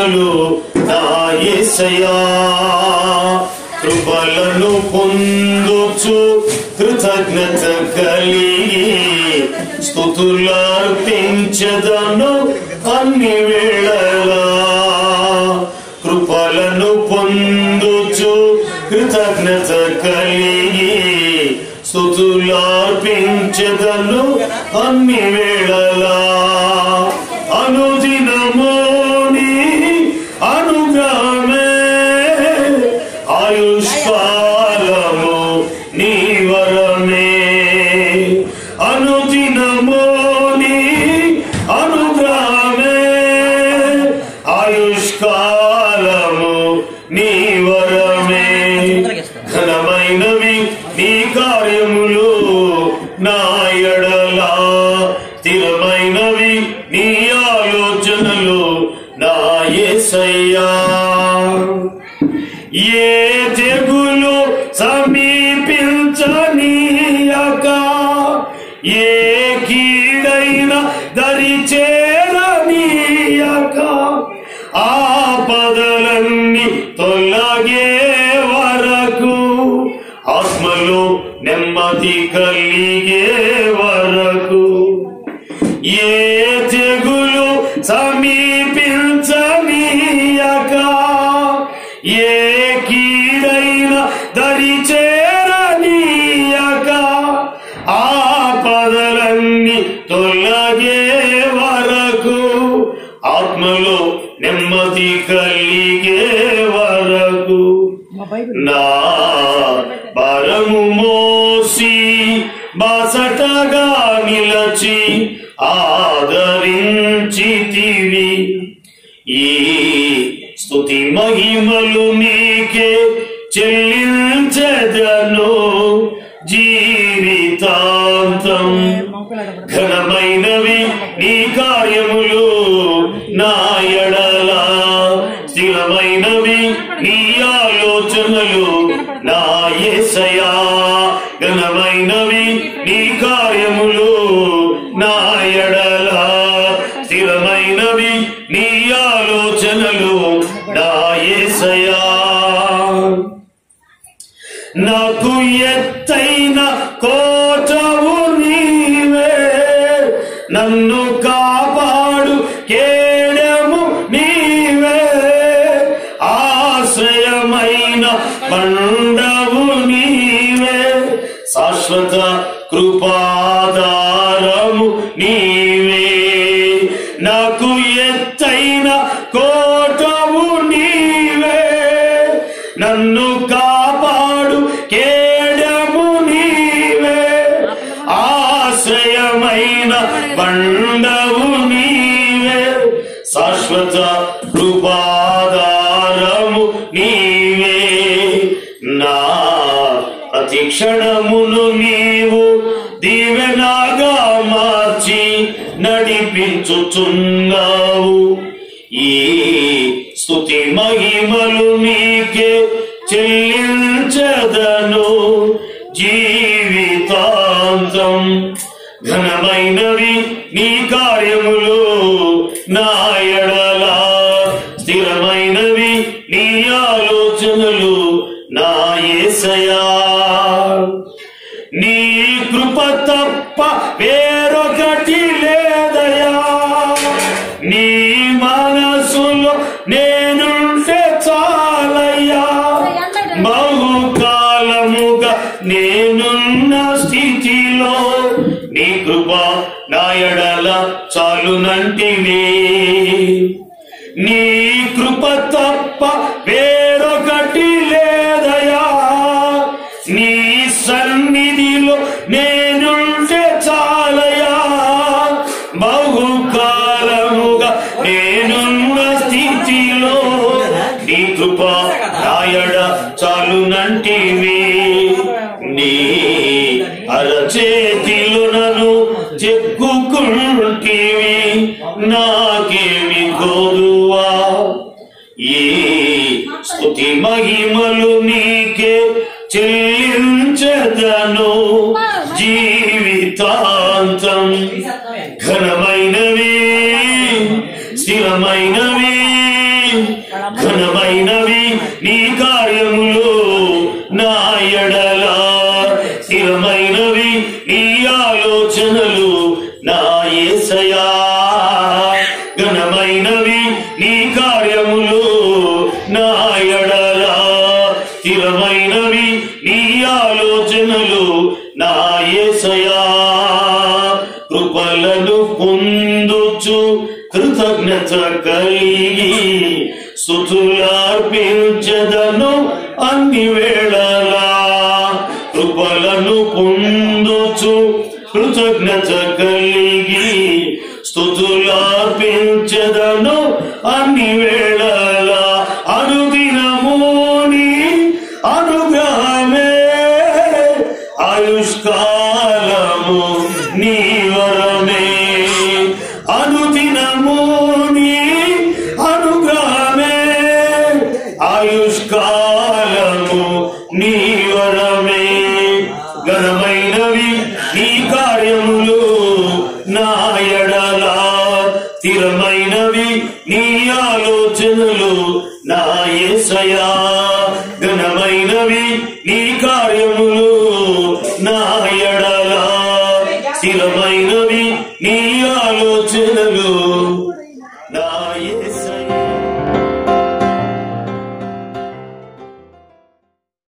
ఆలోచనలు నా యేసయ్యా కృపలను పొందొచ్చు కృతజ్ఞత కలిగి స్థుతులర్పించదను అన్ని వేళలా కృపలను పొందుచు కృతజ్ఞత కలిగి స్థుతులార్పించదను అన్ని వేళలా అనుదినమోని అనుగ్రహమే ఆయుష్కాలము నీ వరమే అనుదినమోని అనుగ్రహమే ఆయుష్కాలము నీ వరమే ఘనమైనవి నీ కార్యములు నా ఎడలా స్థిరమైనవి నీ ఆలోచనలు నా యేసయ్యా ఏ తెగులు సమీపించనీయక ఏ కీడైన దరి చేరనీయక ఆపదలన్నీ తొలగే వరకు ఆత్మలో నెమ్మది కలిగే వరకు ఏ తెగులు సమీపించనీయక ఏ కీడైన దరి చేరనీయక ఆపదలన్నీ తొలగే వరకు ఆత్మలో నెమ్మది కలిగే వరకు నా బరము మోసి బాసటగా నిలచి ఆదరించితివి ఈ స్తుతి మహిమలు నీకే చెల్లించదను జీవితాంతం ఘనమైనవి నీ కార్యములు నా ఎడల స్థిరమైనవి నీ ఆలోచనలు నా యేసయా ఘనమైనవి నీ కార్యములు నా ఎడల స్థిరమైనవి నీ ఆలోచనలు నా యేసయా నాకు ఎత్తైన కోటవు నీవే నన్ను కాపాడు కేడము నీవే ఆశ్రయమైన పండవు నీవే శాశ్వత కృపాధారము నీవే నాకు ఎత్తైన కోటవు నీవే నన్ను కాపాడు కేడము నీవే ఆశ్రయమైన బండవు నీవే శాశ్వత కృపాధారము నీవే నా ప్రతి క్షణమును నీవు దీవెనాగా మార్చి నడిపించుచున్నావు ఈ స్తుతి మహిమలు నీకే చెల్లించదను జీవితాంతం ఘనమైనవి నీ కార్యములు నా ఎడల స్థిరమైనవి నీ ఆలోచనలు నా యేసయా నీ కృప తప్ప వేరొకటి లేదయా నీ మనసులో నేనుంటే చాలయ్యా బహుకాలముగా నేనున్న స్థితిలో నీ కృప నా ఎడల చాలునంటివి నీ కృప తప్ప వేరొకటి లేదయా నీ సన్నిధిలో నేనుంటే చాలయా బహుకాలముగా నేనున్న స్థితిలో నీ కృప నాయడ చాలునంటివి నీ అరచేతిలో నన్ను చెక్కుకుంటివి నాకేమి గోరువా ఈ స్తుతి మహిమలు నీకే చెల్లించదను జీవితాంతం ఘనమైనవి స్థిరమైనవి ఎడల స్థిరమైనవి నీ ఆలోచనలు నా యేసయా ఘనమైనవి నీ కార్యములు నా ఎడల స్థిరమైనవి నీ ఆలోచనలు నా యేసయా కృపలను పొందుచు కృతజ్ఞత కలిగి స్థుతులార్పించదను అన్ని వేళలా కృపలను పొందుచు కృతజ్ఞత కలిగి స్థుతులార్పించదను అన్ని వేళలా అనుదినమోని అనుగ్రహమే ఆయుష్కాలము నీ వరమే అనుదినమోని అనుగ్రహమే ఆయుష్కాలము నీ వరమే ఘనమైనవి నీ కార్యములు నా ఎడల స్థిరమైనవి నీ ఆలోచనలు నా యేసయా ఘనమైనవి నీ కార్యములు నా ఎడల స్థిరమైనవి నీ ఆలోచనలు